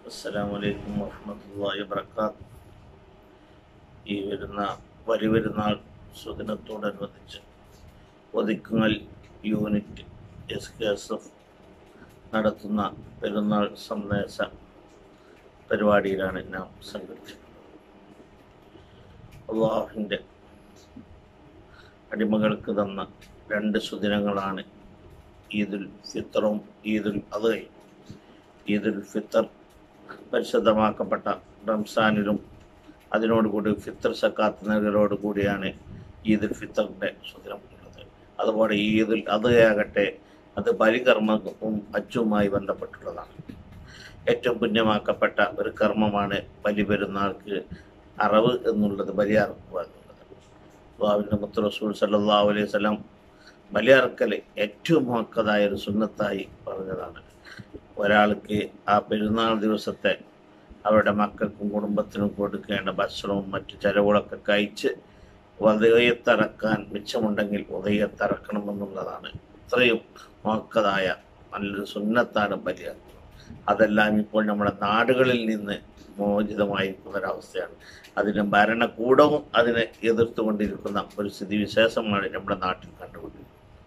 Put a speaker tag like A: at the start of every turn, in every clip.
A: അസ്സലാമു അലൈക്കും വറഹ്മത്തുള്ളാഹി വബറകാത്ത് ഈ വരുന്ന വരി പെരുന്നാൾ സുദിനത്തോടനുബന്ധിച്ച് Othukkungal unit S K S F നടത്തുന്ന പെരുന്നാൾ സന്ദേശ പരിപാടിയിലാണ് നാം സംഘടിച്ചത് അള്ളാഹുവിൻ്റെ അടിമകൾക്ക് തന്ന രണ്ട് സുദിനങ്ങളാണ് ഈദുൽ ഫിത്തറും ഈദുൽ അദ്ഹയും ഈദുൽ ഫിത്തർ പരിശുദ്ധമാക്കപ്പെട്ട റംസാനിലും അതിനോടുകൂടി ഫിത്തർ സക്കാത്ത് നൽകലോട് കൂടിയാണ് ഈദുൽ ഫിത്തറിൻ്റെ സുദിനം ഉള്ളത് അതുപോലെ ഈദുൽ അദ്ഹയാകട്ടെ അത് ബലികർമ്മവും അച്ചുമായി ബന്ധപ്പെട്ടുള്ളതാണ് ഏറ്റവും പുണ്യമാക്കപ്പെട്ട ഒരു കർമ്മമാണ് ബലി പെരുന്നാൾക്ക് അറവ് എന്നുള്ളത് ബലിയറക്കുക എന്നുള്ളത് അള്ളാഹുവിൻ്റെ മുത്ത് റസൂൽ സല്ലല്ലാഹു അലൈഹി വസല്ലം ബലിയറക്കൽ ഏറ്റവും മഹക്കതായ ഒരു സുന്നത്തായി പറഞ്ഞതാണ് ഒരാൾക്ക് ആ പെരുന്നാൾ ദിവസത്തെ അവരുടെ മക്കൾക്കും കുടുംബത്തിനും കൊടുക്കേണ്ട ഭക്ഷണവും മറ്റു ചെലവുകളൊക്കെ കഴിച്ച് ഉദയത്തിറക്കാൻ മിച്ചമുണ്ടെങ്കിൽ ഉദയത്തിറക്കണമെന്നുള്ളതാണ് ഇത്രയും മഹക്കതായ നല്ലൊരു സുന്നത്താണ് ബലിയറക്കുക അതെല്ലാം ഇപ്പോൾ നമ്മുടെ നാടുകളിൽ നിന്ന് മോചിതമായിരിക്കുന്ന ഒരവസ്ഥയാണ് അതിന് ഭരണകൂടവും അതിനെ എതിർത്തുകൊണ്ടിരിക്കുന്ന ഒരു സ്ഥിതി വിശേഷമാണ് നമ്മുടെ നാട്ടിൽ കണ്ടുകൊണ്ടിരിക്കുന്നത്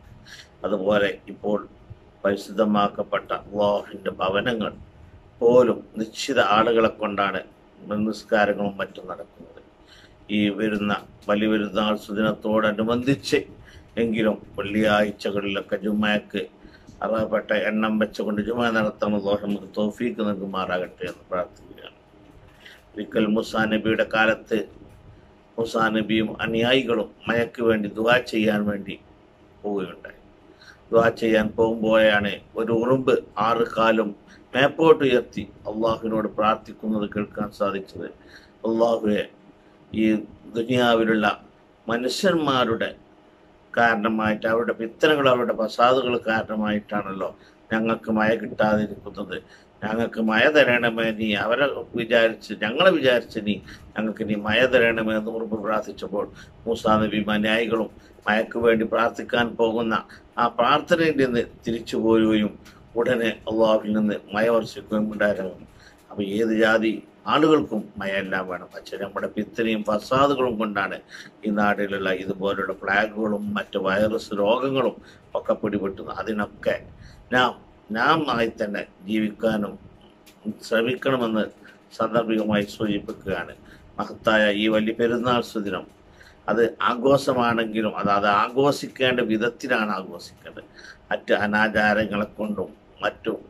A: അതുപോലെ ഇപ്പോൾ പരിശുദ്ധമാക്കപ്പെട്ട അള്ളാഹിൻ്റെ ഭവനങ്ങൾ പോലും നിശ്ചിത ആളുകളെ കൊണ്ടാണ് നിസ്കാരങ്ങളും മറ്റും നടക്കുന്നത് ഈ വരുന്ന വലിയ പെരുന്നാൾ സുദിനത്തോടനുബന്ധിച്ച് എങ്കിലും വെള്ളിയാഴ്ചകളിലൊക്കെ ജുമാക്ക് അറപ്പെട്ട എണ്ണം വെച്ചുകൊണ്ട് ജുമ നടത്താൻ അള്ളാഹു നമുക്ക് തോഫീക്ക് നൽകുമാറാകട്ടെ എന്ന് പ്രാർത്ഥിക്കുകയാണ് ഒരിക്കൽ മുസാ നബിയുടെ കാലത്ത് മുസാ നബിയും അനുയായികളും മയക്ക് വേണ്ടി ദുവാ ചെയ്യാൻ വേണ്ടി പോവുകയുണ്ടായി ദുവാ ചെയ്യാൻ പോകുമ്പോഴാണ് ഒരു ഉറുമ്പ് ആറ് കാലും മേപ്പോട്ട് ഉയർത്തി അള്ളാഹുവിനോട് പ്രാർത്ഥിക്കുന്നത് കേൾക്കാൻ സാധിച്ചത് അള്ളാഹുവെ ഈ ദുനിയാവിലുള്ള മനുഷ്യന്മാരുടെ കാരണമായിട്ട് അവരുടെ പിത്തനകൾ അവരുടെ ഫസാദുകൾ കാരണമായിട്ടാണല്ലോ ഞങ്ങൾക്ക് മഴ കിട്ടാതിരിക്കുന്നത് ഞങ്ങൾക്ക് മഴ തരണമേ നീ അവരെ വിചാരിച്ച് ഞങ്ങളെ വിചാരിച്ച് നീ ഞങ്ങൾക്ക് നീ മഴ തരണമേ എന്ന് ഉറുമ്പ് പ്രാർത്ഥിച്ചപ്പോൾ മൂസാ നബി അനുയായികളും മഴയ്ക്ക് വേണ്ടി പ്രാർത്ഥിക്കാൻ പോകുന്ന ആ പ്രാർത്ഥനയിൽ നിന്ന് തിരിച്ചു പോരുകയും ഉടനെ അള്ളാഹുവിൽ നിന്ന് മഴ വർഷിക്കുകയും ഉണ്ടായിരുന്നു അപ്പോൾ ഏത് ജാതി ആളുകൾക്കും മഴയെല്ലാം വേണം പക്ഷെ നമ്മുടെ പിത്തനെയും ഫസാദുകളും കൊണ്ടാണ് ഈ നാട്ടിലുള്ള ഇതുപോലുള്ള ഫ്ലാഗുകളും മറ്റ് വൈറസ് രോഗങ്ങളും ഒക്കെ പിടിപെട്ടുന്നത് അതിനൊക്കെ നാം നാം ആയി തന്നെ ജീവിക്കാനും ശ്രമിക്കണമെന്ന് സാന്ദർഭികമായി സൂചിപ്പിക്കുകയാണ് മഹത്തായ ഈ വലിയ പെരുന്നാൾ സുദിനം അത് ആഘോഷമാണെങ്കിലും അത് അത് ആഘോഷിക്കേണ്ട വിധത്തിലാണ് ആഘോഷിക്കേണ്ടത് മറ്റ് അനാചാരങ്ങളെ കൊണ്ടും മറ്റും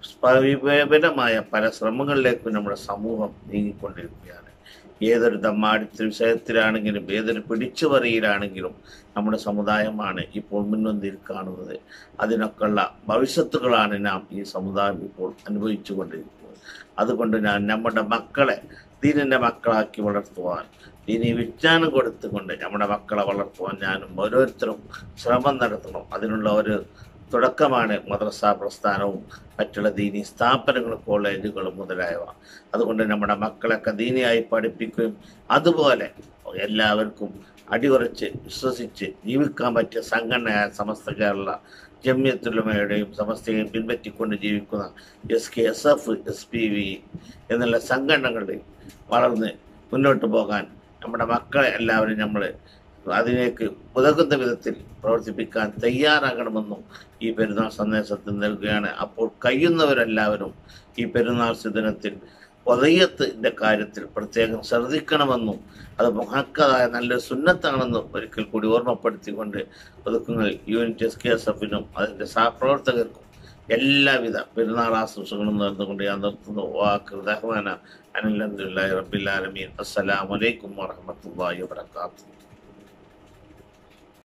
A: വിപരമായ പല ശ്രമങ്ങളിലേക്കും നമ്മുടെ സമൂഹം നീങ്ങിക്കൊണ്ടിരിക്കുകയാണ് ഏതൊരു ദമ്മാടിത്ത വിഷയത്തിലാണെങ്കിലും ഏതൊരു പിടിച്ചുപറിയിലാണെങ്കിലും നമ്മുടെ സമുദായമാണ് ഇപ്പോൾ മുൻപന്തിൽ കാണുന്നത് അതിനൊക്കെയുള്ള ഭവിഷ്യത്തുകളാണ് നാം ഈ സമുദായം ഇപ്പോൾ അനുഭവിച്ചു കൊണ്ടിരിക്കുന്നത് അതുകൊണ്ട് ഞാൻ നമ്മുടെ മക്കളെ ദീനിൻ്റെ മക്കളാക്കി വളർത്തുവാൻ ദീനി വിജ്ഞാനം കൊടുത്തുകൊണ്ട് നമ്മുടെ മക്കളെ വളർത്തുവാൻ ഞാനും ഓരോരുത്തരും ശ്രമം നടത്തണം അതിനുള്ള ഒരു തുടക്കമാണ് മദ്രസ പ്രസ്ഥാനവും മറ്റുള്ള ദീനി സ്ഥാപനങ്ങളും കോളേജുകളും മുതലായവ അതുകൊണ്ട് നമ്മുടെ മക്കളൊക്കെ ദീനിയായി പഠിപ്പിക്കുകയും അതുപോലെ എല്ലാവർക്കും അടിയുറച്ച് വിശ്വസിച്ച് ജീവിക്കാൻ പറ്റിയ സംഘടനയായ സമസ്ത കേരള ജമ്യത്തുലമയുടെയും സമസ്തയും പിൻപറ്റിക്കൊണ്ട് ജീവിക്കുന്ന S K S F S P V എന്നുള്ള സംഘടനകളിൽ വളർന്ന് മുന്നോട്ട് പോകാൻ നമ്മുടെ മക്കളെ എല്ലാവരും നമ്മൾ അതിലേക്ക് ഉതകുന്ന വിധത്തിൽ പ്രവർത്തിപ്പിക്കാൻ തയ്യാറാകണമെന്നും ഈ പെരുന്നാൾ സന്ദേശത്തിൽ നൽകുകയാണ് അപ്പോൾ കഴിയുന്നവരെല്ലാവരും ഈ പെരുന്നാൾ ദിനത്തിൽ ഉദയത്തിൻ്റെ കാര്യത്തിൽ പ്രത്യേകം ശ്രദ്ധിക്കണമെന്നും അത് മഹക്കതായ നല്ലൊരു സുന്നത്താണെന്നും ഒരിക്കൽ കൂടി ഓർമ്മപ്പെടുത്തിക്കൊണ്ട് Othukkungal unit S K S എഫിനും അതിൻ്റെ സഹപ്രവർത്തകർക്കും എല്ലാവിധ പെരുന്നാൾ ആശംസകളും നേർന്നുകൊണ്ട് ഞാൻ നിർത്തുന്നു വാക്ക് റഹ്മാന അനിൽ റബ്ബിൽ ആലമീൻ അസ്സലാമലൈക്കും വറഹമത്തല്ലാഹി വബറകാതുഹു